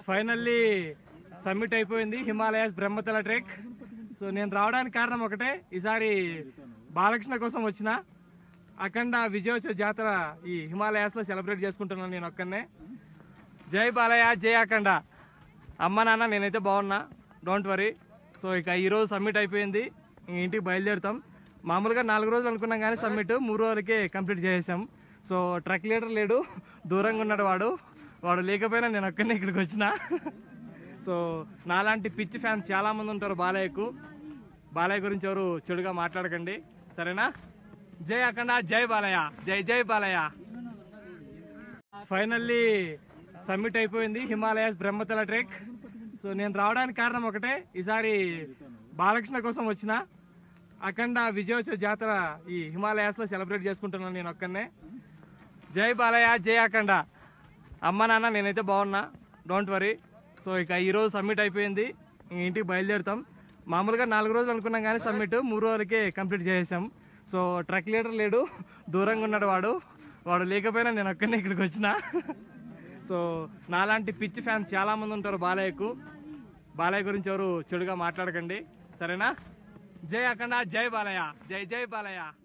finally submit అయిపోయింది Himalayas బ్రహ్మతల trek so నేను రావడానికి కారణం ఒకటే ఈసారి బాలకృష్ణ కోసం వచ్చిన అఖండ విజయోత్సవ జాతర ఈ హిమాలయాస్ లో సెలబ్రేట్ చేసుకుంటున్నాను నేను ఒక్కనే జై బాలయ్య జై అఖండ అమ్మ నాన్న నేనైతే బాగున్నా డోంట్ వరీ సో ఇక ఈ రోజు సబ్మిట్ అయిపోయింది ఇంక ఇంటికి బయలుదేరుతాం మామూలుగా నాలుగు రోజులు అనుకున్నాం కానీ సబ్మిట్ మూడు రోజులకే కంప్లీట్ చేసేసాం సో ట్రక్ లీడర్ లేడు దూరంగా ఉన్నాడు వాడు వాడు లేకపోయినా నేను ఒక్కనే ఇక్కడికి వచ్చిన సో నాలాంటి పిచ్చి ఫ్యాన్స్ చాలా మంది ఉంటారు బాలయ్యకు బాలయ్య గురించి ఎవరు చెడుగా మాట్లాడకండి సరేనా జై అఖండ జై బాలయ్య జై జై బాలయ్య ఫైనల్లీ సబ్మిట్ అయిపోయింది హిమాలయాస్ బ్రహ్మతల ట్రెక్ సో నేను రావడానికి కారణం ఒకటే ఈసారి బాలకృష్ణ కోసం వచ్చిన అఖండ విజయోత్సవ జాతర ఈ హిమాలయాస్ లో సెలబ్రేట్ చేసుకుంటున్నాను నేను ఒక్కనే జై బాలయ్య జై అఖండ అమ్మ నాన్న నేనైతే బాగున్నా డోంట్ వరీ సో ఇక ఈ రోజు సబ్మిట్ అయిపోయింది ఇంక ఇంటికి బయలుదేరుతాం మామూలుగా నాలుగు రోజులు అనుకున్నాం కానీ సబ్మిట్ మూడు రోజులకే కంప్లీట్ చేసేసాం సో ట్రక్ లీడర్ లేడు దూరంగా ఉన్నాడు వాడు వాడు లేకపోయినా నేను ఒక్కనే ఇక్కడికి వచ్చిన సో నాలాంటి పిచ్చి ఫ్యాన్స్ చాలా మంది ఉంటారు బాలయ్యకు బాలయ్య గురించి ఎవరు చెడుగా మాట్లాడకండి సరేనా జై అఖండ జై బాలయ్య జై జై బాలయ్య